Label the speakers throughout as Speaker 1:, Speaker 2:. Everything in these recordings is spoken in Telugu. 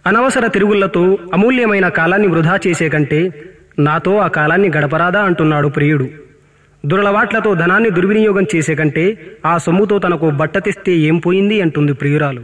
Speaker 1: అనవసర తిరుగుళ్లతో అమూల్యమైన కాలాన్ని వృధా చేసే కంటే నాతో ఆ కాలాన్ని గడపరాదా అంటున్నాడు ప్రియుడు దురలవాట్లతో ధనాన్ని దుర్వినియోగం చేసే కంటే ఆ సొమ్ముతో తనకు బట్ట తెస్తే ఏం పోయింది అంటుంది ప్రియురాలు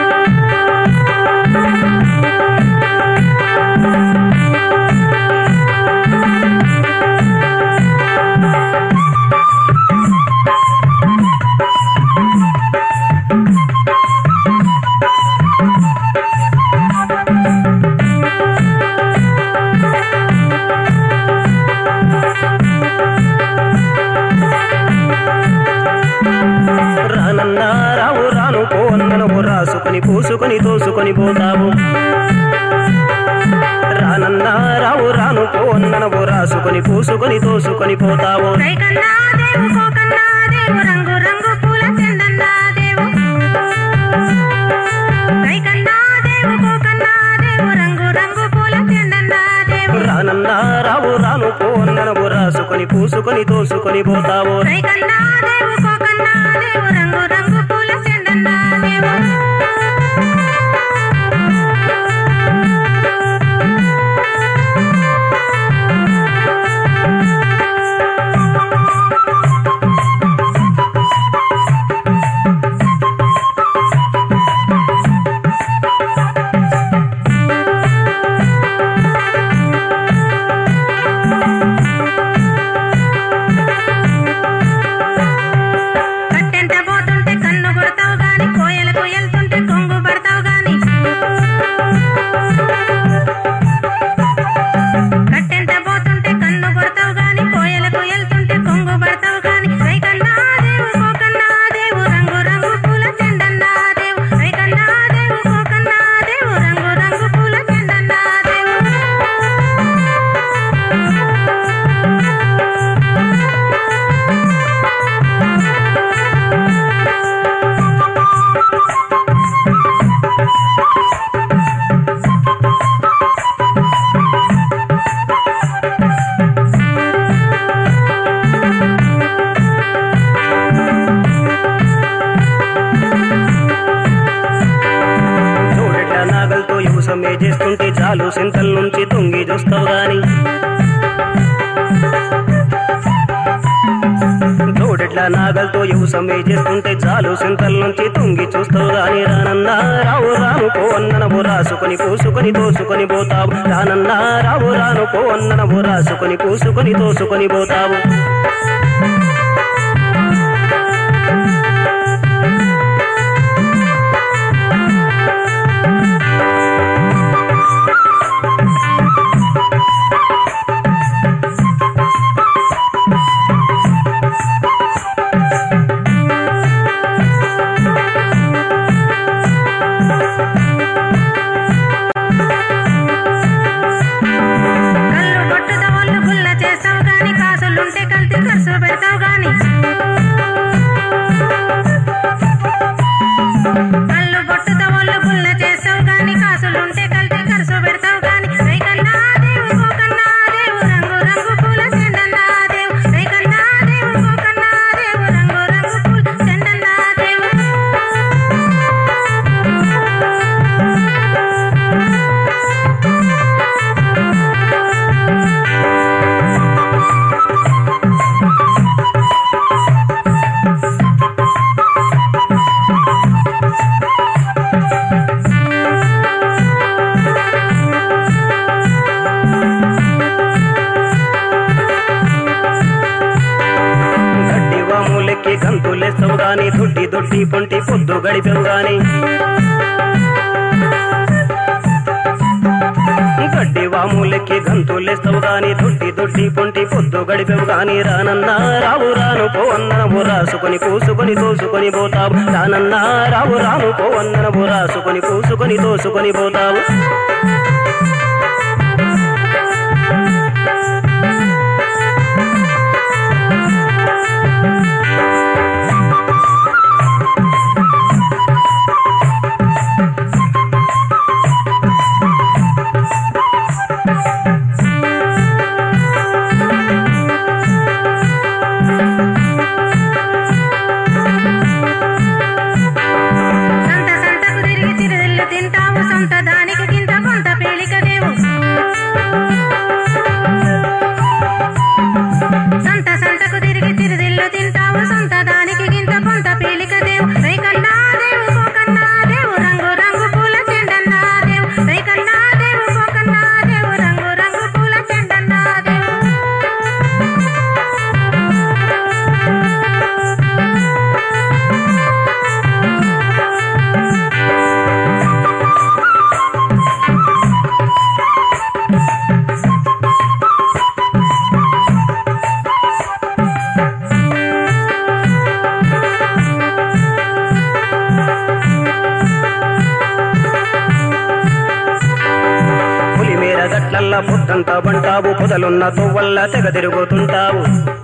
Speaker 2: రానన్నా రావు రాను పో అన్ననవు రాసుకొని పూసుకొని తోసుకొని పోతావు రానన్నా రావు రాను పో అన్ననవు రాసుకొని పూసుకొని తోసుకొని పోతావు
Speaker 3: రైకన్నా దేవు కోకన్నా దేవు రంగు రంగు పూల చెండన్నా దేవు రైకన్నా దేవు కోకన్నా దేవు రంగు రంగు పూల చెండన్నా దేవు
Speaker 2: రానన్నా రావు రాను పో అన్ననవు రాసుకొని పూసుకొని తోసుకొని పోతావు
Speaker 3: రైకన్నా దేవు కోకన్నా దేవు రంగు రంగు పూల చెండన్నా దేవు కట్టెంట పోతుంటే కన్ను కొడతావు గాని కోయలకు వెళ్తుంటే కొంగు పడతావు గాని కట్టెంట పోతుంటే కన్ను కొడతావు గాని కోయలకు వెళ్తుంటే కొంగు పడతావు గాని రైకన్నా దేవు కోకన్నా దేవు రంగు రంగు పూల చెండన్నా దేవు రైకన్నా దేవు కోకన్నా దేవు రంగు రంగు పూల చెండన్నా దేవు
Speaker 2: చూడట నాగలతో యువసమే చేస్తుంటే చాలు సింతల నుంచి తొంగి చూస్తావు గాని చూడట్ల నాగలతో యువసమే చేస్తుంటే చాలు సింతల నుంచి తొంగి చూస్తావు గాని రానన్నా రావు రాను పో అన్ననవు రాసుకొని పూసుకొని తోసుకొని పోతావు రానన్నా రావు రాను పో అన్ననవు రాసుకొని పూసుకొని తోసుకొని పోతావు
Speaker 3: కళ్ళు కొట్టుత ఒళ్ళు గుల్ల చేస్తావు గాని కాసులుంటే కల్తీ ఖర్చు పెడతావు గాని కళ్ళు కొట్టుత ఒళ్ళు గుల్ల చేస్తావు గాని కాసులుంటే కల్తీ ఖర్చు పెడతావు గాని రైకన్నా దేవు కోకన్నా దేవు రంగు రంగు పూల చెండన్నా దేవు రైకన్నా దేవు కోకన్నా దేవు రంగు రంగు పూల చెండన్నా దేవు
Speaker 2: గడ్డి వాములెక్కి గంతులేస్తావు గాని దొడ్డి దొడ్డి పొంటి పొద్దు గడిపావు గాని గడ్డి వాములెక్కి గంతులేస్తావు గాని దొడ్డి దొడ్డి పొంటి పొద్దు గడిపావు గాని రానన్నా రావు రాను పో అన్ననవు రాసుకొని పూసుకొని తోసుకొని పోతావు రానన్నా రావు రాను పో అన్ననవు రాసుకొని పూసుకొని తోసుకొని పోతావు
Speaker 3: సంత సంతకు తిరిగి తిరిగిల్లు తింటావు సొంత దానికి గింత
Speaker 2: గట్లల్లా పొద్దంతా బంటావు పొదలున్న తొవ్వల్ల తెగ తిరుగుతుంటావు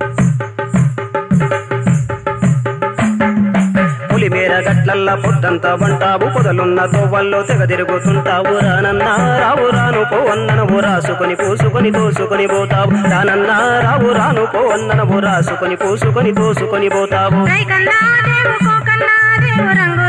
Speaker 2: పులిమేర గట్లల్లా పొద్దంతా బంటావు పొదలున్న తొవ్వల్లో తెగ తిరుగుతుంటావు రానన్నా రావు రాను పోవన్ననవు రాసుకొని పూసుకొని తోసుకొని పోతావు రానన్నా రావు రాను పోవన్ననవు రాసుకొని పూసుకొని తోసుకొని పోతావు
Speaker 3: రైకన్నా దేవు కోకన్నా దేవు రంగు